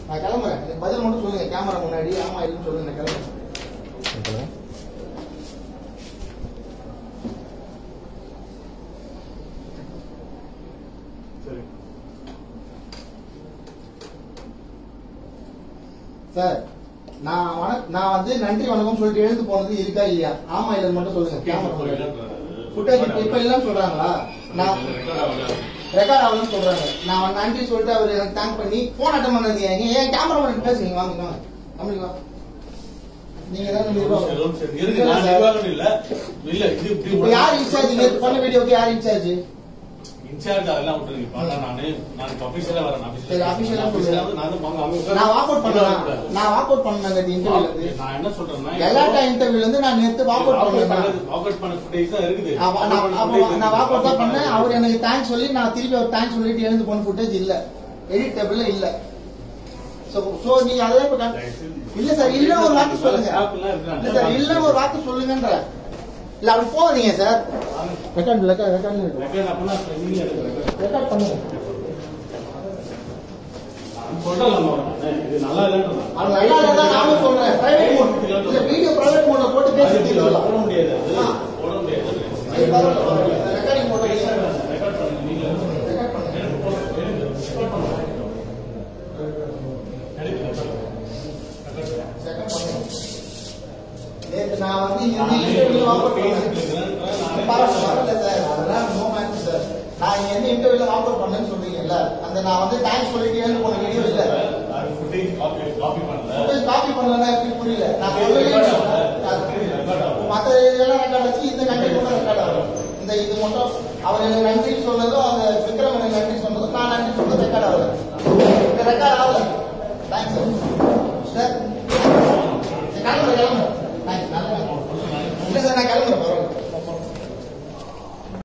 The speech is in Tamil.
நான் கிளம்புறேன் எனக்கு பதில் மட்டும் சொல்லுங்க கேமரா முன்னாடி ஆமா இல்லைன்னு சொல்லுங்க நான் கிளம்புறேன் சரி சார் நான் வணக் நான் வந்து நன்றி வணக்கம் சொல்லிட்டு எழுந்து போனது இருக்கா இல்லையா ஆமா இல்லைன்னு மட்டும் சொல்லுங்க கேமரா முன்னாடி ஃபுட்டேஜ் இப்ப இல்லைன்னு சொல்றாங்களா நான் ரெக்கார்ட் ஆகலன்னு சொல்றாங்க நான் நன்றி சொல்லிட்டு அவர் எனக்கு தேங்க் பண்ணி போன் அட்டன் பண்ணது ஏன் ஏன் கேமரா பண்ணி பேசுறீங்க வாங்க வாங்க கம்பெனி வா நீங்க தான் நிர்வாகம். இருக்கு நான் நிர்வாகம் இல்ல இல்ல இது இப்படி இப்ப யார் இன்சார்ஜ் நேத்து பண்ண வீடியோக்கு யார் இன்சார்ஜ் இன்சார்ஜ் அதெல்லாம் விட்டுருங்க இப்ப நான் நானு நான் அபிஷியலா வரேன் சரி, official ஆ அபிஷியலா சொல்லுங்க. நான் தான் வாங்க அவங்க நான் வாக் அவுட் பண்ணலாம் நான் வாக் அவுட் பண்ணேங்க இன்டர்வியூல இருந்து நான் என்ன சொல்றேன்னா எல்லாட்டா இன்டர்வியூல இருந்து நான் நேத்து வாக் அவுட் பண்ணேன் வாக்கவுட் பண்ண ஃபுட்டேஜ் தான் இருக்குது அப்ப நான் அப்ப நான் வாக் அவுட் தான் பண்ணேன் அவர் எனக்கு தேங்க்ஸ் சொல்லி நான் திருப்பி அவர் தேங்க்ஸ் சொல்லிட்டு எழுந்து போன ஃபுட்டேஜ் இல்ல எடிட் டேபிள்ல இல்ல சோ சோ நீங்க அதே இப்ப கண்- இல்ல சார் இல்ல ஒரு வார்த்தை சொல்லுங்க ஸ்டாஃப்லாம் இருக்காங்க. இல்ல சார் இல்ல ஒரு வார்த்தை சொல்லுங்கன்ற இல்ல அப்படி போகாதீங்க sir record record record record அப்பனா நீங்க எடுங்க ரெக்கார்ட் பண்ணுங்க சொல்லலாமா இது நல்லா இல்லைன்னு அது நல்லா இல்ல நானும் சொல்றேன் பிரைவேட் மோட் இல்ல வீடியோ பிரைவேட் மோட்ல போட்டு பேசி போட தீர்த்துக்கலாம் முடியாது அது ஆ. போட முடியாது சரி, பரவாயில்ல, பரவாயில்ல. ரெக்கார்டிங் போட்டு ரெக்கார்ட் பண்ணுங்க நீங்க ரெக்கார்ட் பண்ணுங்க செகண்ட் பண்ணுங்க நேத்து நான் வந்து இந்த இன்டர்வியூ வாக் அவுட் பண்ணேன் பரவாயில்ல, பரவாயில்ல சார். அதெல்லாம் no matter சார். நான் இங்க எந்த இன்டர்வியூல வாக் அவுட் பண்ணேன்னு சொல்றீங்கல்ல அந்த நான் வந்து தேங்க்ஸ் சொல்லிட்டு எழுந்து போன வீடியோ இல்ல காப்பி பண்ணல காப்பி பண்ணலன்னா எப்படி புரியல நான் சொல்லவே மத்த இதெல்லாம் ரெக்கார்ட் வச்சு இந்த கண்டென்ட் மட்டும் ரெக்கார்ட் ஆகும் இந்த இது மட்டும் அவர் எனக்கு நன்றி சொன்னதும் அந்த விக்ரம் எனக்கு நன்றி சொன்னதும் நான் நன்றி சொன்னதும் ரெக்கார்ட் ஆகல இந்த ரெக்கார்ட் ஆகல தேங்க்ஸ் சார் சார் கிளம்புறேன் கிளம்புறேன் தேங்க்ஸ் நல்லா இல்ல சார் நான் கிளம்புறேன்